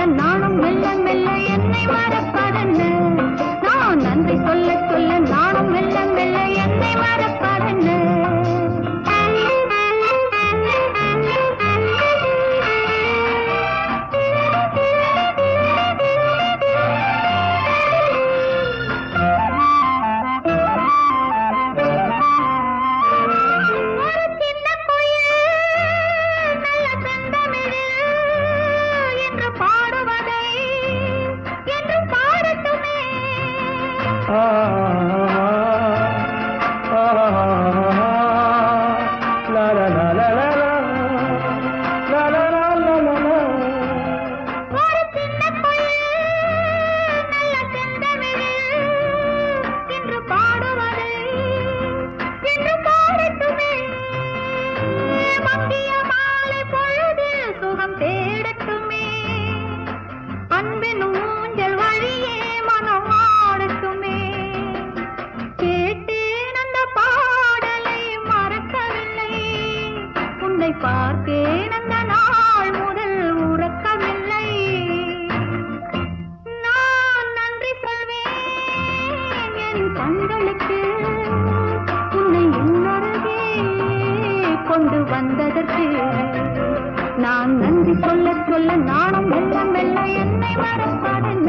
சொல்ல நானும் மெல்ல மெல்ல என்னை மறப்பதென்ன நான் நன்றி சொல்ல சொல்ல நானும் மெல்ல மெல்ல என்னை மறப்பதென்ன ஒரு சின்ன குயில் நல்ல செந்தமிழில் என்று பாடுவதை என்று பாடட்டுமே ஒரு சின்ன குயில் நல்ல செந்தமிழில் என்று பாடுவதை என்று பாடட்டுமே மங்கிய மாலை பொழுது சுகம் தேடட்டுமே அன்பின் ஊஞ்சல் வழியே மனம் ஆடட்டுமே கேட்டேன் அந்த பாடலை மறக்கவில்லை உன்னை பார்த்தேன் அந்த நாள் முதல் உறக்கவில்லை நான் நன்றி சொல்வேன் என் கண்களுக்கு உன்னை இன்னொருகே கொண்டு வந்ததற்கு நான் நன்றி சொல்ல சொல்ல நானும் மெல்ல மெல்ல என்னை மறப்பதென்ன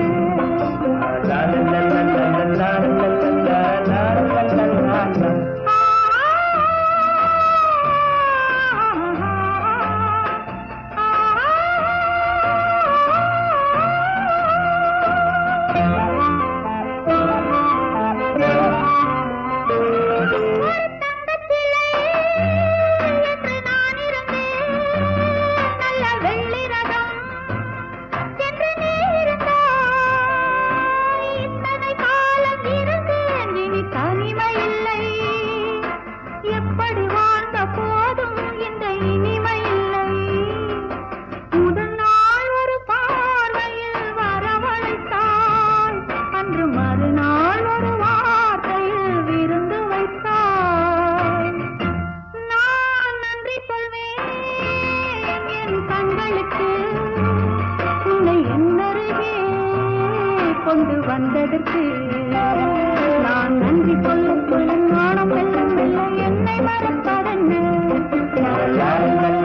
நல்ல வெள்ளி ரகம் என்று நீ இருந்தாய் இத்தனை காலம் இருந்தேன் இனி தனிமை இல்லை எப்படி வாழ்ந்த போதும் இந்த இனிமை இல்லை முதல் நாள் ஒரு பார்வையில் வரவழைத்தாய் அன்று மறுநாள் ஒரு வார்த்தையில் விருந்து வைத்தாய் நான் நன்றி சொல்வேன் என் கண்களுக்கு உன்னை என்னருகே கொண்டு வந்ததற்கு நான் நன்றி சொல்ல சொல்ல நாணம் மெல்ல மெல்ல என்னை மறப்பதென்ன